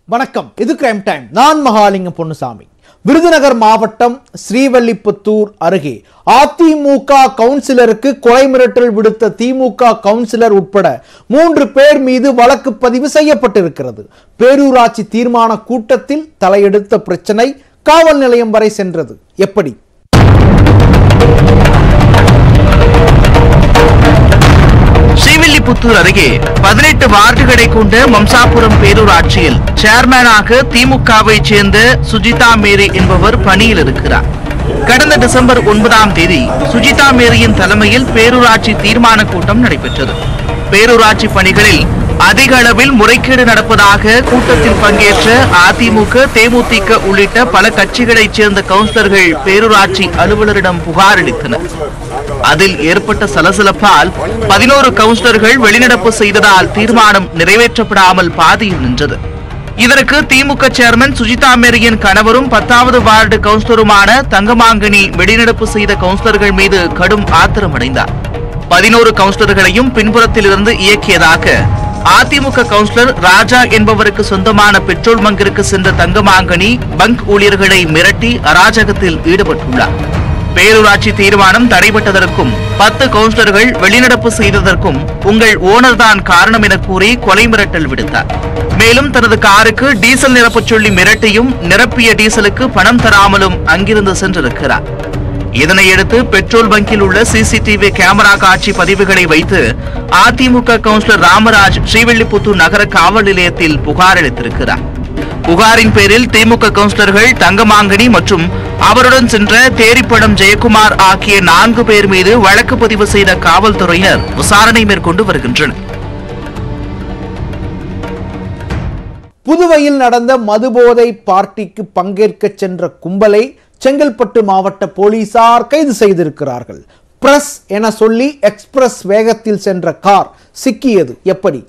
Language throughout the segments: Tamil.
வணக்கம் இது கிரைம் டைம் நான் மகாலிங்கம் பொன்னுசாமி விருதுநகர் மாவட்டம் ஸ்ரீவல்லிபுத்தூர் அருகே அதிமுக கவுன்சிலருக்கு கொலை மிரட்டல் விடுத்த திமுக கவுன்சிலர் உட்பட மூன்று பேர் மீது வழக்கு பதிவு செய்யப்பட்டிருக்கிறது பேரூராட்சி தீர்மான கூட்டத்தில் தலையெடுத்த பிரச்சனை காவல் நிலையம் வரை சென்றது எப்படி ஸ்ரீவில்லிபுத்தூர் அருகே பதினெட்டு வார்டுகளை கொண்ட மம்சாபுரம் பேரூராட்சியில் சேர்மேனாக திமுகவை சேர்ந்த சுஜிதா மேரி என்பவர் பணியில் இருக்கிறார் கடந்த டிசம்பர் ஒன்பதாம் தேதி சுஜிதா மேரியின் தலைமையில் பேரூராட்சி தீர்மான கூட்டம் நடைபெற்றது பேரூராட்சி பணிகளில் அதிக அளவில் முறைகேடு நடப்பதாக கூட்டத்தில் பங்கேற்ற அதிமுக தேமுதிக உள்ளிட்ட பல கட்சிகளைச் சேர்ந்த கவுன்சிலர்கள் பேரூராட்சி அலுவலரிடம் புகார் அளித்தனர் அதில் ஏற்பட்ட சலசலப்பால் பதினோரு கவுன்சிலர்கள் வெளிநடப்பு செய்ததால் தீர்மானம் நிறைவேற்றப்படாமல் பாதியில் நின்றது இதற்கு திமுக சேர்மன் சுஜிதா மேரியின் கணவரும் பத்தாவது வார்டு கவுன்சிலருமான தங்கமாங்கனி வெளிநடப்பு செய்த கவுன்சிலர்கள் மீது கடும் ஆத்திரமடைந்தார் பதினோரு கவுன்சிலர்களையும் பின்புறத்தில் இருந்து இயக்கியதாக அதிமுக கவுன்சிலர் ராஜா என்பவருக்கு சொந்தமான பெட்ரோல் பங்கிற்கு சென்ற தங்கமாங்கனி பங்க் ஊழியர்களை மிரட்டி அராஜகத்தில் ஈடுபட்டுள்ளார் பேரூராட்சி தீர்மானம் தடைபட்டதற்கும் பத்து கவுன்சிலர்கள் வெளிநடப்பு செய்ததற்கும் உங்கள் ஓனர் தான் காரணம் என கூறி கொலை மிரட்டல் விடுத்தார் மேலும் தனது காருக்கு டீசல் நிரப்பச் சொல்லி மிரட்டியும் நிரப்பிய டீசலுக்கு பணம் தராமலும் அங்கிருந்து சென்றிருக்கிறார் இதனையடுத்து பெட்ரோல் பங்கில் உள்ள சிசிடிவி கேமரா காட்சி பதிவுகளை வைத்து அதிமுக கவுன்சிலர் ராமராஜ் ஸ்ரீவில்லிபுத்தூர் நகர காவல் நிலையத்தில் புகார் அளித்திருக்கிறார் புகாரின் பேரில் திமுக கவுன்சிலர்கள் தங்கமாங்கனி மற்றும் அவருடன் சென்ற தேரிப்படம் ஜெயக்குமார் ஆகிய நான்கு பேர் மீது வழக்கு பதிவு செய்த காவல்துறையினர் விசாரணை மேற்கொண்டு வருகின்றனர் புதுவையில் நடந்த மதுபோதை பார்ட்டிக்கு பங்கேற்க சென்ற கும்பலை செங்கல்பட்டு மாவட்ட போலீசார் கைது செய்திருக்கிறார்கள் பிரஸ் என சொல்லி எக்ஸ்பிரஸ் வேகத்தில் சென்ற கார் சிக்கியது எப்படி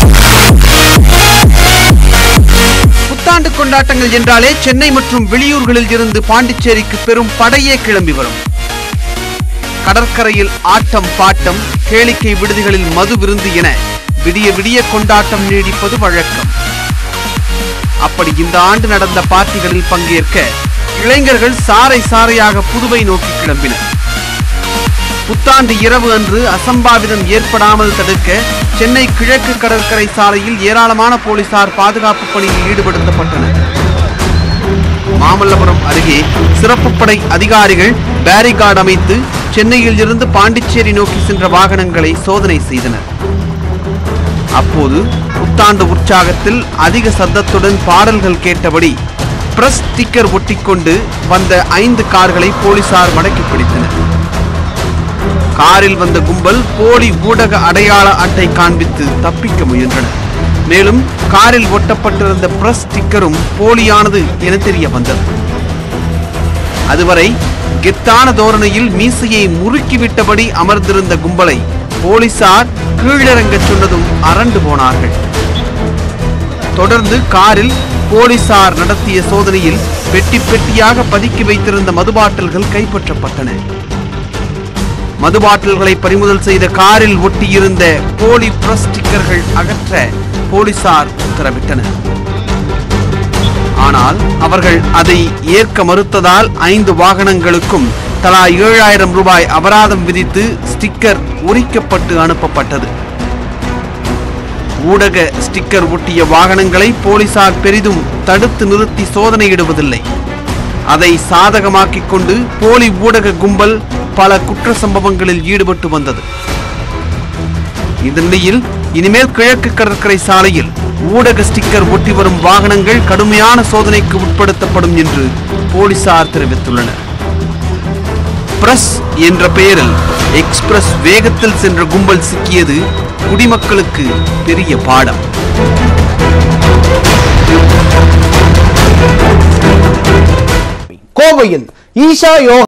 புத்தாண்டு கொண்டாட்டங்கள் என்றாலே சென்னை மற்றும் வெளியூர்களில் இருந்து பாண்டிச்சேரிக்கு பெரும் படையே கிளம்பி வரும் கடற்கரையில் ஆட்டம் பாட்டம் கேளிக்கை விடுதிகளில் மது விருந்து என விடிய விடிய கொண்டாட்டம் நீடிப்பது வழக்கம் அப்படி இந்த ஆண்டு நடந்த பார்ட்டிகளில் பங்கேற்க இளைஞர்கள் சாறை சாறையாக புதுவை நோக்கி கிளம்பினர் புத்தாண்டு இரவு அன்று அசம்பாவிதம் ஏற்படாமல் தடுக்க சென்னை கிழக்கு கடற்கரை சாலையில் ஏராளமான போலீசார் பாதுகாப்பு பணியில் ஈடுபடுத்தப்பட்டனர் மாமல்லபுரம் அருகே சிறப்பு படை அதிகாரிகள் பேரிகார்டு அமைத்து சென்னையில் இருந்து பாண்டிச்சேரி நோக்கி சென்ற வாகனங்களை சோதனை செய்தனர் அப்போது புத்தாண்டு உற்சாகத்தில் அதிக சத்தத்துடன் பாடல்கள் கேட்டபடி பிரஸ் ஸ்டிக்கர் ஒட்டிக்கொண்டு வந்த ஐந்து கார்களை போலீசார் மடக்கி பிடித்தனர் காரில் வந்த கும்பல் போலி ஊடக அடையாள அட்டை காண்பித்து தப்பிக்க முயன்றனர் மேலும் காரில் ஒட்டப்பட்டிருந்த பிரஸ் ஸ்டிக்கரும் போலியானது என தெரிய வந்தது அதுவரை கெத்தான தோரணையில் மீசையை முறுக்கிவிட்டபடி அமர்ந்திருந்த கும்பலை போலீசார் கீழிறங்கச் சொன்னதும் அரண்டு போனார்கள் தொடர்ந்து காரில் போலீசார் நடத்திய சோதனையில் பெட்டி பெட்டியாக பதுக்கி வைத்திருந்த மதுபாட்டில்கள் கைப்பற்றப்பட்டன மது பாட்டில்களை பறிமுதல் செய்த காரில் ஒட்டியிருந்த போலி பிரஸ் ஸ்டிக்கர்கள் அகற்ற போலீசார் உத்தரவிட்டனர் ஆனால் அவர்கள் அதை ஏற்க மறுத்ததால் ஐந்து வாகனங்களுக்கும் தலா ஏழாயிரம் ரூபாய் அபராதம் விதித்து ஸ்டிக்கர் உரிக்கப்பட்டு அனுப்பப்பட்டது ஊடக ஸ்டிக்கர் ஒட்டிய வாகனங்களை போலீசார் பெரிதும் தடுத்து நிறுத்தி சோதனையிடுவதில்லை அதை சாதகமாக்கிக் கொண்டு போலி ஊடக கும்பல் பல குற்ற சம்பவங்களில் ஈடுபட்டு வந்தது இந்த நிலையில் இனிமேல் கிழக்கு கடற்கரை சாலையில் ஊடக ஸ்டிக்கர் ஒட்டி வரும் வாகனங்கள் கடுமையான சோதனைக்கு உட்படுத்தப்படும் என்று போலீசார் தெரிவித்துள்ளனர் பிரஸ் என்ற பெயரில் எக்ஸ்பிரஸ் வேகத்தில் சென்ற கும்பல் சிக்கியது குடிமக்களுக்கு பெரிய பாடம் கோவையில் ஈஷா யோகா